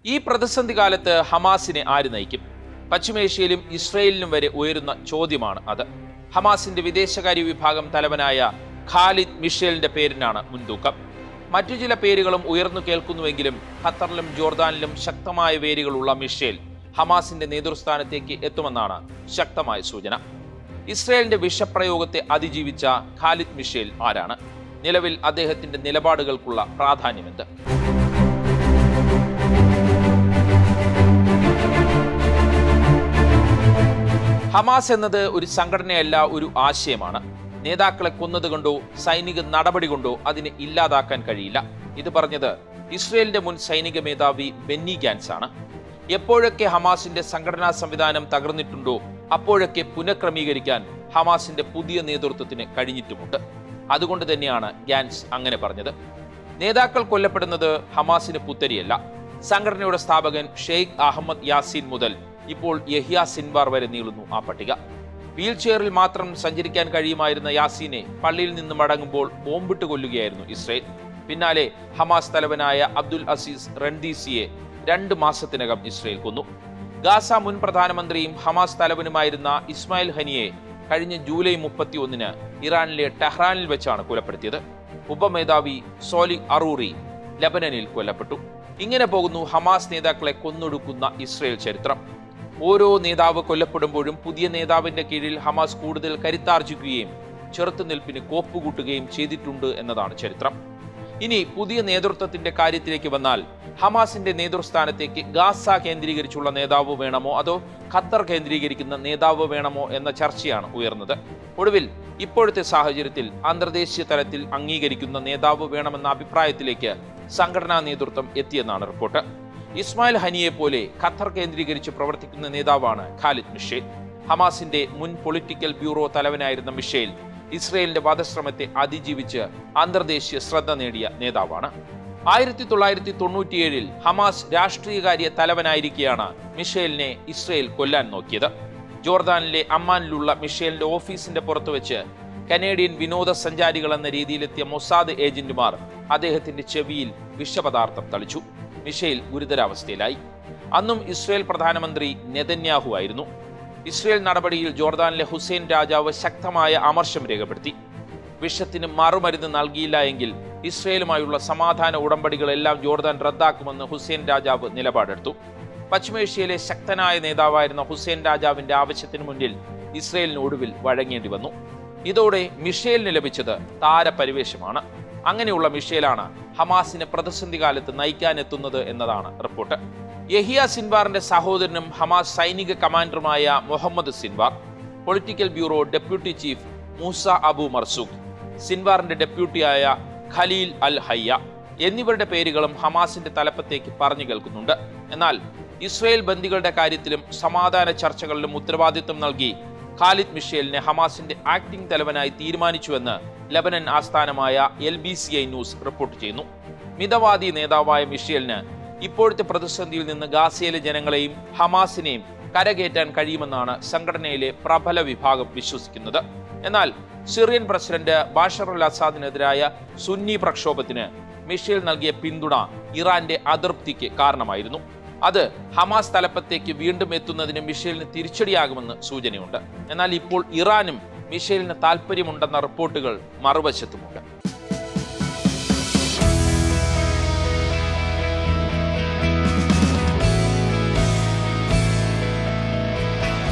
ഈ പ്രതിസന്ധി കാലത്ത് ഹമാസിനെ ആര് നയിക്കും പശ്ചിമേഷ്യയിലും ഇസ്രയേലിലും വരെ ഉയരുന്ന ചോദ്യമാണ് അത് ഹമാസിന്റെ വിദേശകാര്യ വിഭാഗം തലവനായ ഖാലിദ് മിഷേലിന്റെ പേരിനാണ് മുൻതൂക്കം മറ്റു ചില പേരുകളും ഉയർന്നു കേൾക്കുന്നുവെങ്കിലും ഖത്തറിലും ജോർദാനിലും ശക്തമായ വേരുകളുള്ള മിഷേൽ ഹമാസിന്റെ നേതൃസ്ഥാനത്തേക്ക് എത്തുമെന്നാണ് ശക്തമായ സൂചന ഇസ്രയേലിന്റെ വിഷപ്രയോഗത്തെ അതിജീവിച്ച ഖാലിദ് മിഷേൽ ആരാണ് നിലവിൽ അദ്ദേഹത്തിന്റെ നിലപാടുകൾക്കുള്ള പ്രാധാന്യമെന്ത് ഹമാസ് എന്നത് ഒരു സംഘടനയല്ല ഒരു ആശയമാണ് നേതാക്കളെ കൊന്നത് കൊണ്ടോ സൈനിക നടപടി കൊണ്ടോ അതിനെ ഇല്ലാതാക്കാൻ കഴിയില്ല ഇത് പറഞ്ഞത് ഇസ്രയേലിന്റെ മുൻ സൈനിക മേധാവി ബെന്നി ഗാൻസ് ആണ് എപ്പോഴൊക്കെ ഹമാസിന്റെ സംഘടനാ സംവിധാനം തകർന്നിട്ടുണ്ടോ അപ്പോഴൊക്കെ പുനഃക്രമീകരിക്കാൻ ഹമാസിന്റെ പുതിയ നേതൃത്വത്തിന് കഴിഞ്ഞിട്ടുമുണ്ട് അതുകൊണ്ട് തന്നെയാണ് ഗാൻസ് അങ്ങനെ പറഞ്ഞത് നേതാക്കൾ കൊല്ലപ്പെടുന്നത് ഹമാസിന് പുത്തരിയല്ല സംഘടനയുടെ സ്ഥാപകൻ ഷെയ്ഖ് അഹമ്മദ് യാസീൻ മുതൽ ഇപ്പോൾ യഹിയ സിൻവാർ വരെ നീളുന്നു ആ പട്ടിക വീൽ ചെയറിൽ മാത്രം സഞ്ചരിക്കാൻ കഴിയുമായിരുന്ന യാസീനെ പള്ളിയിൽ നിന്ന് മടങ്ങുമ്പോൾ ബോംബിട്ട് കൊല്ലുകയായിരുന്നു ഇസ്രയേൽ പിന്നാലെ ഹമാസ് തലവനായ അബ്ദുൽ അസീസ് റൺദീസിയെ രണ്ട് മാസത്തിനകം ഇസ്രയേൽ കൊന്നു ഗാസ മുൻ പ്രധാനമന്ത്രിയും ഹമാസ് തലവനുമായിരുന്ന ഇസ്മായിൽ ഹനിയെ കഴിഞ്ഞ ജൂലൈ മുപ്പത്തി ഒന്നിന് ഇറാനിലെ ടെഹ്റാനിൽ വെച്ചാണ് കൊലപ്പെടുത്തിയത് ഉപമേധാവി സോലി അറൂറി ലബനനിൽ കൊല്ലപ്പെട്ടു ഇങ്ങനെ പോകുന്നു ഹമാസ് നേതാക്കളെ കൊന്നൊടുക്കുന്ന ഇസ്രയേൽ ചരിത്രം ഓരോ നേതാവ് കൊല്ലപ്പെടുമ്പോഴും പുതിയ നേതാവിന്റെ കീഴിൽ ഹമാസ് കൂടുതൽ കരുത്താർജിക്കുകയും ചെറുത്തുനിൽപ്പിന് കോപ്പുകൂട്ടുകയും ചെയ്തിട്ടുണ്ട് എന്നതാണ് ചരിത്രം ഇനി പുതിയ നേതൃത്വത്തിന്റെ കാര്യത്തിലേക്ക് വന്നാൽ ഹമാസിന്റെ നേതൃസ്ഥാനത്തേക്ക് ഗാസ കേന്ദ്രീകരിച്ചുള്ള നേതാവ് വേണമോ അതോ ഖത്തർ കേന്ദ്രീകരിക്കുന്ന നേതാവ് വേണമോ എന്ന ചർച്ചയാണ് ഉയർന്നത് ഒടുവിൽ ഇപ്പോഴത്തെ സാഹചര്യത്തിൽ അന്തർദേശീയ തലത്തിൽ അംഗീകരിക്കുന്ന നേതാവ് വേണമെന്ന അഭിപ്രായത്തിലേക്ക് സംഘടനാ നേതൃത്വം എത്തിയെന്നാണ് റിപ്പോർട്ട് ഇസ്മായിൽ ഹനിയെ പോലെ ഖത്തർ കേന്ദ്രീകരിച്ച് പ്രവർത്തിക്കുന്ന നേതാവാണ് ഖാലിദ് മിഷേൽ ഹമാസിന്റെ മുൻ പൊളിറ്റിക്കൽ ബ്യൂറോ തലവനായിരുന്ന മിഷേൽ ഇസ്രയേലിന്റെ വധശ്രമത്തെ അതിജീവിച്ച് അന്തർദേശീയ ശ്രദ്ധ നേടിയ നേതാവാണ് ആയിരത്തി തൊള്ളായിരത്തി തൊണ്ണൂറ്റിയേഴിൽ ഹമാസ് രാഷ്ട്രീയകാര്യ തലവനായിരിക്കെയാണ് മിഷേലിനെ ഇസ്രയേൽ കൊല്ലാൻ നോക്കിയത് ജോർദാനിലെ അമ്മാനിലുള്ള മിഷേലിന്റെ ഓഫീസിന്റെ പുറത്തു വെച്ച് കനേഡിയൻ വിനോദസഞ്ചാരികൾ എന്ന രീതിയിലെത്തിയ മൊസാദ് ഏജന്റുമാർ അദ്ദേഹത്തിന്റെ ചെവിയിൽ വിഷപദാർത്ഥം തളിച്ചു മിഷേൽ ഗുരുതരാവസ്ഥയിലായി അന്നും ഇസ്രയേൽ പ്രധാനമന്ത്രി നെതന്യാഹു ആയിരുന്നു ഇസ്രയേൽ നടപടിയിൽ ജോർദാനിലെ ഹുസൈൻ രാജാവ് ശക്തമായ അമർഷം രേഖപ്പെടുത്തി വിഷത്തിന് മറുമരുന്ന് നൽകിയില്ല എങ്കിൽ ഇസ്രയേലുമായുള്ള സമാധാന ഉടമ്പടികളെല്ലാം ജോർദാൻ റദ്ദാക്കുമെന്ന് ഹുസൈൻ രാജാവ് നിലപാടെടുത്തു പശ്ചിമേഷ്യയിലെ ശക്തനായ നേതാവായിരുന്ന ഹുസൈൻ രാജാവിന്റെ ആവശ്യത്തിന് മുന്നിൽ ഇസ്രയേലിന് ഒടുവിൽ വഴങ്ങേണ്ടി വന്നു ഇതോടെ മിഷേലിന് ലഭിച്ചത് താരപരിവേശമാണ് അങ്ങനെയുള്ള മിഷേലാണ് ഹമാസിനെ പ്രതിസന്ധി കാലത്ത് നയിക്കാനെത്തുന്നത് എന്നതാണ് റിപ്പോർട്ട് യഹിയ സിൻവാറിന്റെ സഹോദരനും ഹമാസ് സൈനിക കമാൻഡറുമായ Mohammed Sinwar political bureau deputy chief Musa Abu Marzouk സിൻവാറിന്റെ ഡെപ്യൂട്ടിയായ ഖലീൽ അൽ ഹയ്യ എന്നിവരുടെ പേരുകളും ഹമാസിന്റെ തലപ്പത്തേക്ക് പറഞ്ഞു കേൾക്കുന്നുണ്ട് എന്നാൽ ഇസ്രയേൽ ബന്ദികളുടെ കാര്യത്തിലും സമാധാന ചർച്ചകളിലും ഉത്തരവാദിത്വം നൽകി ഖാലിദ് മിഷേലിനെ ഹമാസിന്റെ ആക്ടിംഗ് തലവനായി തീരുമാനിച്ചുവെന്ന് ലബനൻ ആസ്ഥാനമായ L B C I news report ചെയ്യുന്നു മിതവാദി നേതാവായ മിഷേലിന് ഇപ്പോഴത്തെ പ്രതിസന്ധിയിൽ നിന്ന് ഗാസയിലെ ജനങ്ങളെയും ഹമാസിനെയും കരകയറ്റാൻ കഴിയുമെന്നാണ് സംഘടനയിലെ പ്രബല വിഭാഗം വിശ്വസിക്കുന്നത് എന്നാൽ സിറിയൻ പ്രസിഡന്റ് ബാഷർ അൽ അസാദിനെതിരായ സുന്നി പ്രക്ഷോഭത്തിന് മിഷേൽ നൽകിയ പിന്തുണ ഇറാന്റെ അതൃപ്തിക്ക് കാരണമായിരുന്നു അത് ഹമാസ് തലപ്പത്തേക്ക് വീണ്ടും എത്തുന്നതിന് മിഷേലിന് തിരിച്ചടിയാകുമെന്ന് സൂചനയുണ്ട് എന്നാൽ ഇപ്പോൾ ഇറാനും മിഷേലിന് താല്പര്യമുണ്ടെന്ന റിപ്പോർട്ടുകൾ മറുവശത്തുമുണ്ട്